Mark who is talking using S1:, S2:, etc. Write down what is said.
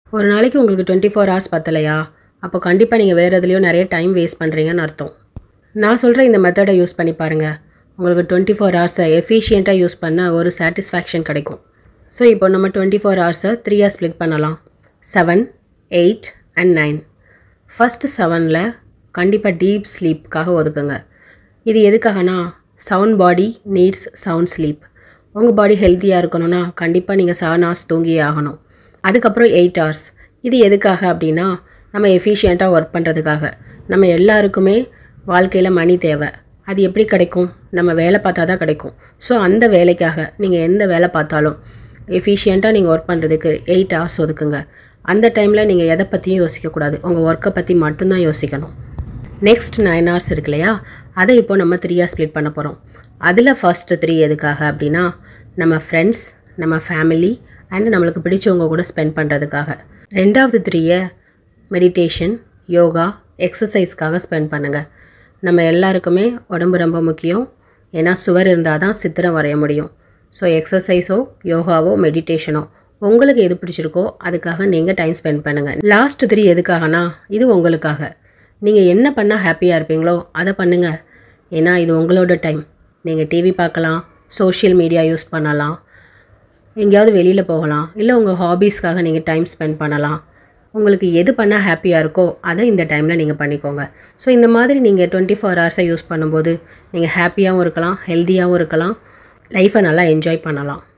S1: ஒரு நாளைக்கு உங்களுக்கு டுவெண்ட்டி ஃபோர் ஹவர்ஸ் பத்தலையா அப்போ கண்டிப்பாக நீங்கள் வேறு எதுலேயோ நிறைய டைம் வேஸ்ட் பண்ணுறீங்கன்னு அர்த்தம் நான் சொல்கிற இந்த மெத்தடை யூஸ் பண்ணி பாருங்கள் உங்களுக்கு டுவெண்ட்டி ஃபோர் ஹவர்ஸை எஃபிஷியண்ட்டாக யூஸ் பண்ண ஒரு சாட்டிஸ்ஃபேக்ஷன் கிடைக்கும் ஸோ இப்போ நம்ம டுவெண்ட்டி ஃபோர் ஹவர்ஸை த்ரீயாக ஸ்ப்ளிட் பண்ணலாம் seven eight and nine first செவனில் கண்டிப்பாக டீப் ஸ்லீப்புக்காக ஒதுக்குங்க இது எதுக்காகனா sound body needs sound sleep உங்கள் பாடி ஹெல்த்தியாக இருக்கணும்னா கண்டிப்பாக நீங்கள் செவன் ஹவர்ஸ் தூங்கியே ஆகணும் அதுக்கப்புறம் எயிட் ஹவர்ஸ் இது எதுக்காக அப்படின்னா நம்ம எஃபிஷியண்ட்டாக ஒர்க் பண்ணுறதுக்காக நம்ம எல்லாருக்குமே வாழ்க்கையில் மணி தேவை அது எப்படி கிடைக்கும் நம்ம வேலை பார்த்தா தான் கிடைக்கும் ஸோ அந்த வேலைக்காக நீங்கள் எந்த வேலை பார்த்தாலும் எஃபிஷியண்ட்டாக நீங்கள் ஒர்க் பண்ணுறதுக்கு எயிட் ஹவர்ஸ் ஒதுக்குங்க அந்த டைமில் நீங்கள் எதை பற்றியும் யோசிக்கக்கூடாது உங்கள் ஒர்க்கை பற்றி மட்டும்தான் யோசிக்கணும் நெக்ஸ்ட் நைன் ஹவர்ஸ் இருக்கு இல்லையா அதை இப்போ நம்ம த்ரீயாக ஸ்ப்ளிட் பண்ண போகிறோம் அதில் ஃபஸ்ட்டு த்ரீ எதுக்காக அப்படின்னா நம்ம ஃப்ரெண்ட்ஸ் நம்ம ஃபேமிலி அண்ட் நம்மளுக்கு பிடிச்சவங்க கூட ஸ்பெண்ட் பண்ணுறதுக்காக ரெண்டாவது த்ரீயை மெடிடேஷன் யோகா எக்ஸசைஸ்க்காக ஸ்பெண்ட் பண்ணுங்கள் நம்ம எல்லாருக்குமே உடம்பு ரொம்ப முக்கியம் ஏன்னா சுவர் இருந்தால் தான் சித்திரம் வரைய முடியும் ஸோ எக்ஸசைஸோ யோகாவோ மெடிடேஷனோ உங்களுக்கு எது பிடிச்சிருக்கோ அதுக்காக நீங்கள் டைம் ஸ்பெண்ட் பண்ணுங்கள் லாஸ்ட் த்ரீ எதுக்காகனா இது உங்களுக்காக நீங்கள் என்ன பண்ணால் ஹாப்பியாக இருப்பீங்களோ அதை பண்ணுங்கள் ஏன்னா இது உங்களோட டைம் நீங்கள் டிவி பார்க்கலாம் சோஷியல் மீடியா யூஸ் பண்ணலாம் எங்கேயாவது வெளியில் போகலாம் இல்லை உங்கள் ஹாபீஸ்க்காக நீங்கள் டைம் ஸ்பெண்ட் பண்ணலாம் உங்களுக்கு எது பண்ணால் ஹாப்பியாக இருக்கோ அதை இந்த டைமில் நீங்கள் பண்ணிக்கோங்க ஸோ இந்த மாதிரி நீங்கள் டுவெண்ட்டி ஃபோர் ஹவர்ஸை யூஸ் பண்ணும்போது நீங்கள் ஹாப்பியாகவும் இருக்கலாம் ஹெல்த்தியாகவும் இருக்கலாம் லைஃப்பை நல்லா என்ஜாய் பண்ணலாம்